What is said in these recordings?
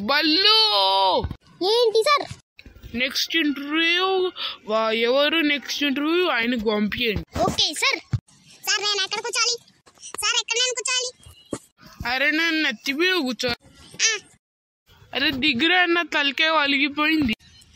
బల్లు ఏంటి sir next interview ఎవరు next interview ఆయనకు పంపించండి ఓకే సార్ సార్ నేను ఎక్కడ కూర్చోాలి సార్ ఎక్కడ నేను కూర్చోాలి అరే నేను నెత్తి మీద కూర్చో అరే దిగురా అన్న తలకే వలిగిపోయింది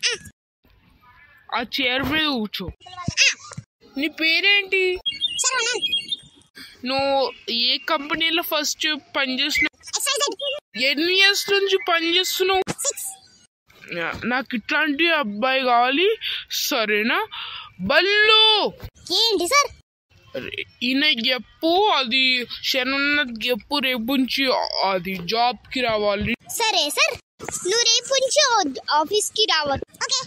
ఆ చైర్ మీద కూర్చో నీ పేరేంటి సార్ వన్ నువ్వు ఏ కంపెనీలో ఫస్ట్ పనిచేస్తున్నావు ఎక్సైజెడ్ ఎన్ని ఇయర్స్ నుంచి పనిచేస్తున్నావు సిక్స్ నా- నాకు ఇట్లాంటి అబ్బాయి కావాలి సరేనా బల్లు ఏంటి సార్ అరే, ఈయన చెప్పు అది శనున్న చెప్పు రేపు నుంచి అది జాబ్ కి రావాలి సరే సార్ నువ్వు రేపు నుంచి ఆఫీస్ కి రావాలి ఓకే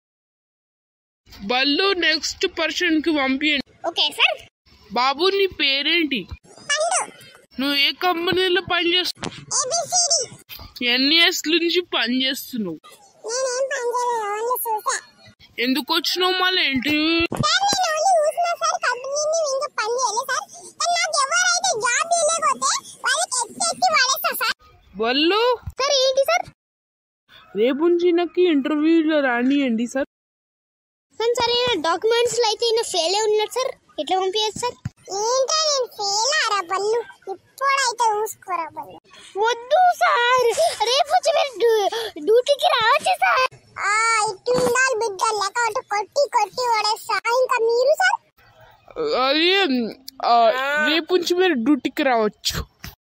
బల్లు నెక్స్ట్ పర్సన్ కి పంపించండి ఓకే సార్ బాబు నీ పేరేంటి పండు నువ్వు ఏ కంపెనీలో పనిచేస్తున్నావు ఏబిసిడి ఎన్ని ఇయర్స్ నుంచి పనిచేస్తున్నావు నేనేం పని చేయలేదు ఓన్లీ చూసా ఎందుకు వచ్చినావు మళ్ళీ ఏంటి సార్ నేను ఓన్లీ చూసినా సార్ కంపెనీని ఇంకా పని చేయలేదు సార్ కానీ నాకు ఎవరైతే జాబ్ చేయలేకపోతే వాళ్ళకి ఎత్తి ఎత్తి పడేస్తా సార్ బల్లు సార్ ఏంటి సార్ రేపు నుంచి నాకు ఇంటర్వ్యూలో రానియండి సార్ కానీ సార్ ఈయన డాక్యుమెంట్స్ లో అయితే ఈయన ఫెయిల్ ఉన్నాడు సార్ ఎట్లా పంపించచ్చు సార్ ఏంటో నేను ఫెయిల్ ఆరా బల్లు ఇప్పుడైతే చూసుకోరా బల్లు వద్దు సార్ రేపు వచ్చి మీరు డ్యూ- డ్యూటీకి రావచ్చు సార్ ఇటు ఉండాలి బిడ్డ లేకపోతే కొట్టి కొట్టి పడేస్తా ఇంకా మీరు సార్ అది ఆ, రేపు నుంచి మీరు డ్యూటీకి రావచ్చు